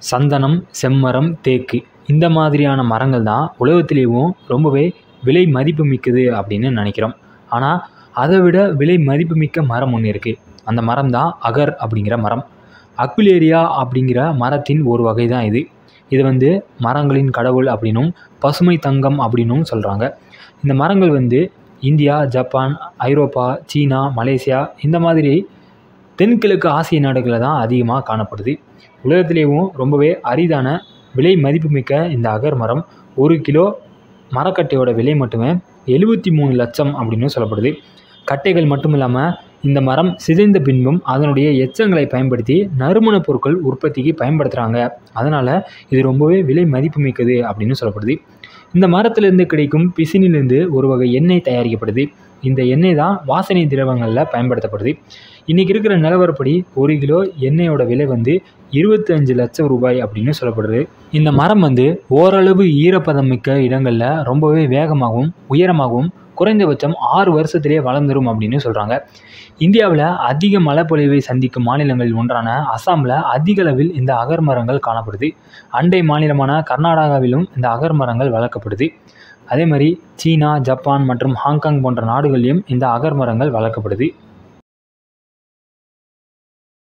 சந்தனம் செம்மரம் தேக்கு இந்த மாதிரியான மரங்கள் தான் உலகத்திலேயும் ரொம்பவே விலை மதிப்பு மிக்கது அப்படின்னு நினைக்கிறோம் ஆனால் அதை விட விலை மதிப்புமிக்க மரம் ஒன்று இருக்குது அந்த மரம் தான் அகர் அப்படிங்கிற மரம் அக்விலேரியா அப்படிங்கிற மரத்தின் ஒரு வகை தான் இது இது வந்து மரங்களின் கடவுள் அப்படின்னும் பசுமை தங்கம் அப்படின்னும் சொல்கிறாங்க இந்த மரங்கள் வந்து இந்தியா ஜப்பான் ஐரோப்பா சீனா மலேசியா இந்த மாதிரி தென்கிழக்கு ஆசிய நாடுகளில் தான் அதிகமாக காணப்படுது உலகத்திலேயும் ரொம்பவே அரிதான விலை மதிப்புமிக்க இந்த அகர் மரம் ஒரு கிலோ மரக்கட்டையோட விலை மட்டுமே எழுபத்தி மூணு லட்சம் அப்படின்னு சொல்லப்படுது கட்டைகள் மட்டும் இல்லாமல் இந்த மரம் சிதைந்த பின்பும் அதனுடைய எச்சங்களை பயன்படுத்தி நறுமணப் பொருட்கள் உற்பத்திக்கு பயன்படுத்துகிறாங்க அதனால் இது ரொம்பவே விலை மதிப்புமிக்கது அப்படின்னு சொல்லப்படுது இந்த மரத்திலிருந்து கிடைக்கும் பிசினிலிருந்து ஒரு வகை எண்ணெய் தயாரிக்கப்படுது இந்த எண்ணெய் தான் வாசனை திரவங்களில் பயன்படுத்தப்படுது இன்றைக்கி இருக்கிற நிலவரப்படி ஒரு கிலோ எண்ணெயோட விலை வந்து இருபத்தஞ்சு லட்சம் ரூபாய் அப்படின்னு சொல்லப்படுது இந்த மரம் வந்து ஓரளவு ஈரப்பதம் மிக்க இடங்களில் ரொம்பவே வேகமாகவும் உயரமாகவும் குறைந்தபட்சம் ஆறு வருஷத்திலே வளர்ந்துரும் அப்படின்னு சொல்கிறாங்க இந்தியாவில் அதிக மழைப்பொழிவை சந்திக்கும் மாநிலங்களில் ஒன்றான அசாமில் அதிக அளவில் இந்த அகர் மரங்கள் காணப்படுது அண்டை மாநிலமான கர்நாடகாவிலும் இந்த அகர் மரங்கள் வளர்க்கப்படுது அதே மாதிரி சீனா ஜப்பான் மற்றும் ஹாங்காங் போன்ற நாடுகளிலும் இந்த அகர் மரங்கள் வளர்க்கப்படுது